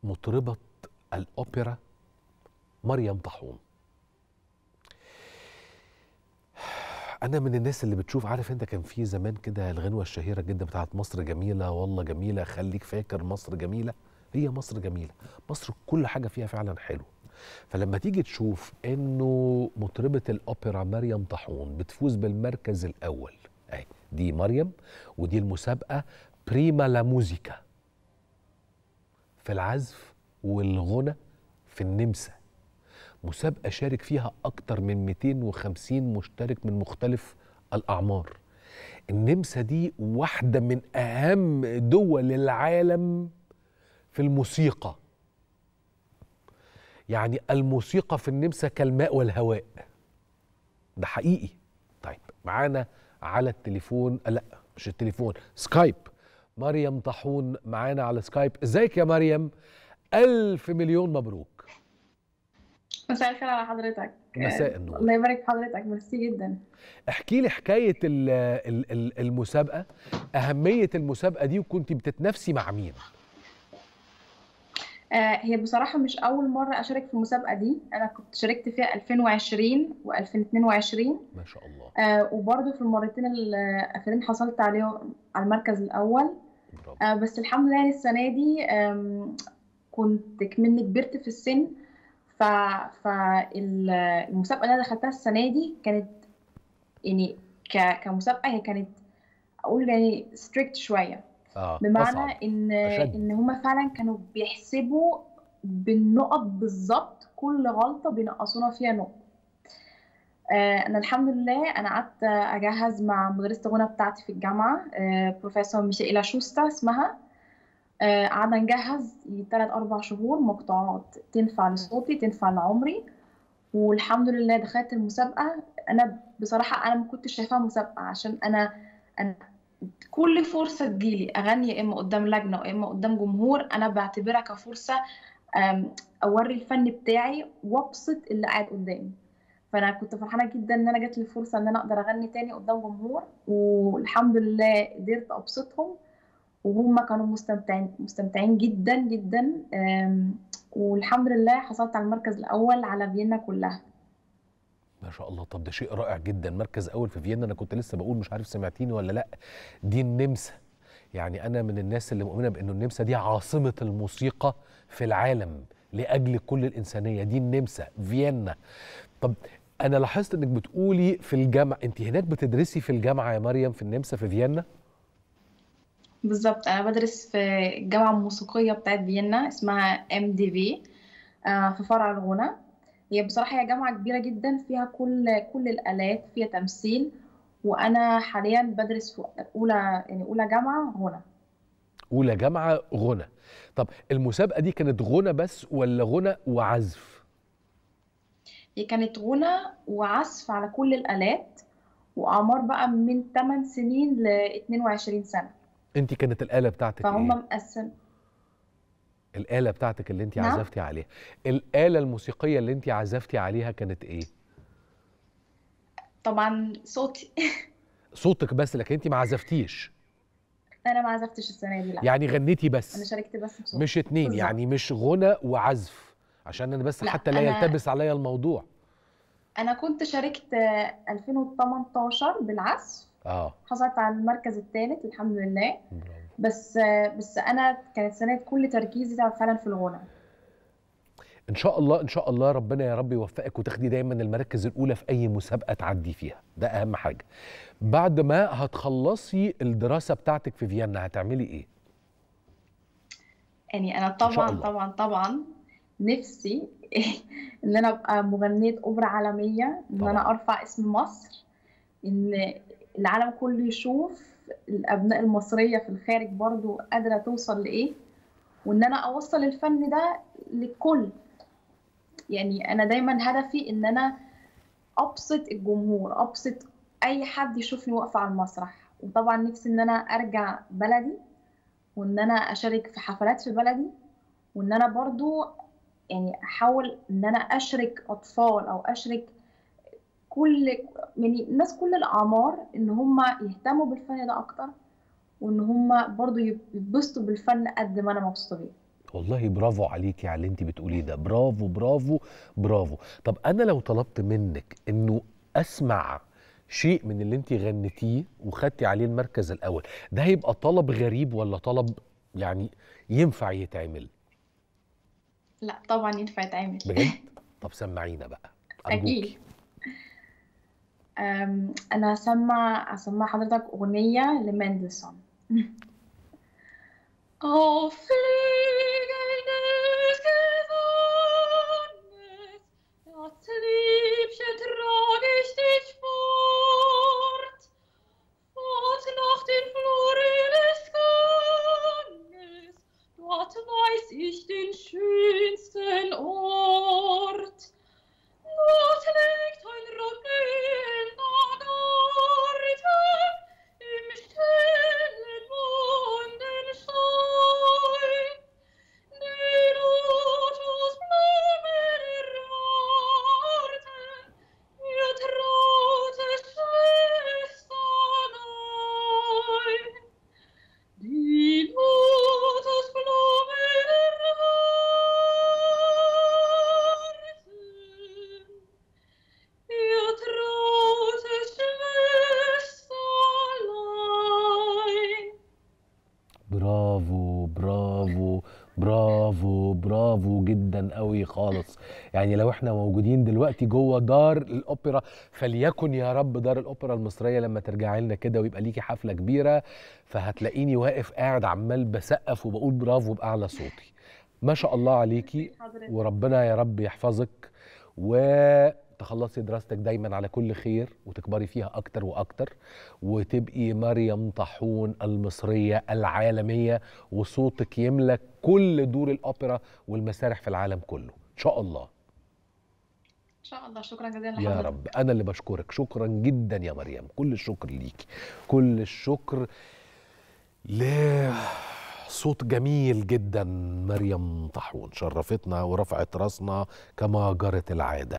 مطربة الأوبرا مريم طاحون أنا من الناس اللي بتشوف عارف أنت كان في زمان كده الغنوة الشهيرة جدا بتاعت مصر جميلة والله جميلة خليك فاكر مصر جميلة هي مصر جميلة مصر كل حاجة فيها فعلا حلو فلما تيجي تشوف انه مطربة الاوبرا مريم طاحون بتفوز بالمركز الاول اهي دي مريم ودي المسابقة بريما لا موزيكا في العزف والغنى في النمسا مسابقة شارك فيها أكتر من 250 مشترك من مختلف الأعمار النمسا دي واحدة من أهم دول العالم في الموسيقى يعني الموسيقى في النمسا كالماء والهواء ده حقيقي طيب معانا على التليفون لا مش التليفون سكايب مريم طاحون معانا على سكايب ازيك يا مريم ألف مليون مبروك مساء الخير على حضرتك مساء النور. الله يبارك في حضرتك ميرسي جدا احكي لي حكاية ال- ال- ال- المسابقة أهمية المسابقة دي وكنت بتتنافسي مع مين آه هي بصراحة مش أول مرة أشارك في المسابقة دي أنا كنت شاركت فيها 2020 و2022 ما شاء الله آه وبرضه في المرتين الأخيرين حصلت عليهم على المركز الأول برافو آه بس الحمد لله يعني السنة دي آم، كنت كمني كبرت في السن ف فالمسابقة اللي أنا دخلتها السنة دي كانت يعني ك... كمسابقة هي كانت أقول يعني ستريكت شوية اه بمعنى أصعب ان أشد. ان هما فعلا كانوا بيحسبوا بالنقط بالظبط كل غلطه بينقصونا فيها نقطه آه، انا الحمد لله انا قعدت اجهز مع مدرسه الغنى بتاعتي في الجامعه آه، بروفيسور ميشائيلا شوستا اسمها آه، قعدنا نجهز ثلاث اربع شهور مقطوعات تنفع لصوتي تنفع لعمري والحمد لله دخلت المسابقه انا بصراحه انا ما كنتش شايفاها مسابقه عشان انا انا كل فرصة تجيلي أغني يا إما قدام لجنة يا إما قدام جمهور أنا بعتبرها كفرصة أم، أوري الفن بتاعي وأبسط اللي قاعد قدامي فأنا كنت فرحانة جدا إن أنا جات لي فرصة إن أنا أقدر أغني تاني قدام جمهور والحمد لله قدرت أبسطهم وهم كانوا مستمتعين مستمتعين جدا جدا أم، والحمد لله حصلت على المركز الأول على فيينا كلها ما شاء الله طب ده شيء رائع جدا مركز اول في فيينا انا كنت لسه بقول مش عارف سمعتيني ولا لا دي النمسا يعني انا من الناس اللي مؤمنه بانه النمسا دي عاصمه الموسيقى في العالم لاجل كل الانسانيه دي النمسا فيينا طب انا لاحظت انك بتقولي في الجامعه انت هناك بتدرسي في الجامعه يا مريم في النمسا في فيينا بالظبط أنا بدرس في الجامعة الموسيقية بتاعت فيينا اسمها ام دي في في فرع الغنى هي بصراحة هي جامعة كبيرة جدا فيها كل كل الآلات فيها تمثيل وأنا حاليا بدرس في أولى يعني أولى جامعة غنى اولى جامعه غنى طب المسابقه دي كانت غنى بس ولا غنى وعزف هي كانت غنى وعزف على كل الآلات وأعمار بقى من 8 سنين ل 22 سنة انت كانت الاله بتاعتك فهم ايه مقسم الاله بتاعتك اللي انت نعم. عزفتي عليها الاله الموسيقيه اللي انت عزفتي عليها كانت ايه طبعا صوتي صوتك بس لكن انت ما عزفتيش أنا ما عزفتش السنة دي لا يعني غنيتي أنا بس شاركت بس بصوتي مش اتنين بالظبط. يعني مش غنى وعزف عشان انا بس لا، حتى لا أنا- يلتبس عليا الموضوع أنا كنت شاركت آه، 2018 بالعزف اه حصلت على المركز الثالث الحمد لله برافو. بس آه، بس أنا كانت سنة كل تركيزي فعلا في الغنى ان شاء الله ان شاء الله ربنا يا رب يوفقك وتاخدي دايما المراكز الاولى في اي مسابقه تعدي فيها ده اهم حاجه بعد ما هتخلصي الدراسه بتاعتك في فيينا هتعملي ايه يعني أنا شاء طبعا الله. طبعا طبعا نفسي إن أنا أبقى مغنية أوبرا عالمية إن طبعاً. أنا أرفع اسم مصر إن العالم كله يشوف الأبناء المصرية في الخارج برضو قادرة توصل لإيه وإن أنا أوصل الفن ده للكل يعني أنا دايما هدفي إن أنا أبسط الجمهور أبسط أي حد يشوفني واقفة على المسرح وطبعا نفسي إن أنا أرجع بلدي وإن أنا أشارك في حفلات في بلدي وإن أنا برضو يعني أحاول إن أنا أشرك أطفال أو أشرك كل يعني الناس كل الأعمار إن هم يهتموا بالفن ده أكتر وإن هم برضو يتبسطوا بالفن قد ما أنا مبسوطة بيه والله برافو عليكي على اللي انت بتقوليه ده برافو برافو برافو طب انا لو طلبت منك انه اسمع شيء من اللي انت غنتيه وخدتي عليه المركز الاول ده هيبقى طلب غريب ولا طلب يعني ينفع يتعمل لا طبعا ينفع يتعمل بجد طب سمعينا بقى أكيد ارجوكي أم، أنا هسمع هسمع حضرتك أغنية لمندلسون Auf fliegendes Gesanges, das Liebchen trag ich dich fort, fort nach den Fluren des Ganges, dort weiß ich den schönsten Ort. Dort liegt ein rotblühender Garten im stillen Mondenschein. Die Lotusblumen erwarten ihr trautes Schwesterlein. Die Lotusblumen erwarten ihr trautes Schwesterlein. برافو برافو برافو برافو جدا قوي خالص يعني لو احنا موجودين دلوقتي جوه دار الاوبرا فليكن يا رب دار الاوبرا المصريه لما ترجعي لنا كده ويبقى ليكي حفله كبيره فهتلاقيني واقف قاعد عمال بسقف وبقول برافو باعلى صوتي ما شاء الله عليكي حضرتك وربنا يا رب يحفظك وتخلصي دراستك دايما على كل خير وتكبري فيها اكتر واكتر وتبقي مريم طاحون المصرية العالمية وصوتك يملك كل دور الأوبرا والمسارح في العالم كله إن شاء الله إن شاء الله شكرا جزيلا يا لحضرتك رب أنا اللي بشكرك شكرا جدا يا مريم كل الشكر ليكي كل الشكر لصوت جميل جدا مريم طاحون شرفتنا ورفعت راسنا كما جرت العادة